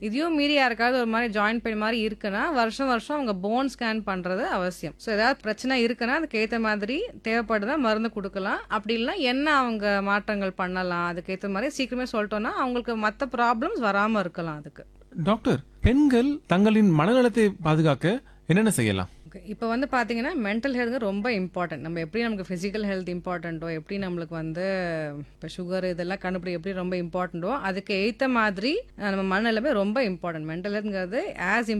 இதையும் மீறி யாருக்காவது ஒரு மாதிரி ஜாயிண்ட் பெயின் மாதிரி இருக்குன்னா வருஷம் வருஷம் அவங்க போன் ஸ்கேன் பண்றது அவசியம் ஸோ ஏதாவது பிரச்சனை இருக்குன்னா அதுக்கு ஏற்ற மாதிரி தேவைப்படுதா மருந்து கொடுக்கலாம் அப்படி இல்லைன்னா என்ன அவங்க மாற்றங்கள் பண்ணலாம் அதுக்கு ஏற்ற மாதிரி சீக்கிரமே சொல்லிட்டோம்னா அவங்களுக்கு மற்ற ப்ராப்ளம்ஸ் வராம இருக்கலாம் அதுக்கு டாக்டர் பெண்கள் தங்களின் மனநலத்தை பாதுகாக்க என்னென்ன செய்யலாம் இப்போ வந்து பார்த்தீங்கன்னா மென்டல் ஹெல்த் ரொம்ப இம்பார்ட்டன்ட் நம்ம எப்படி நமக்கு ஃபிசிக்கல் ஹெல்த் இம்பார்ட்டண்ட்டோ எப்படி நம்மளுக்கு வந்து இப்போ சுகர் இதெல்லாம் கண்டுபிடி எப்படி ரொம்ப இம்பார்ட்டண்ட்டோ அதுக்கு ஏற்ற மாதிரி அஹ், நம்ம மனநிலைமை ரொம்ப இம்பார்ட்டன்ட் மென்டல் ஹெல்த்ங்கிறது ஆஸ்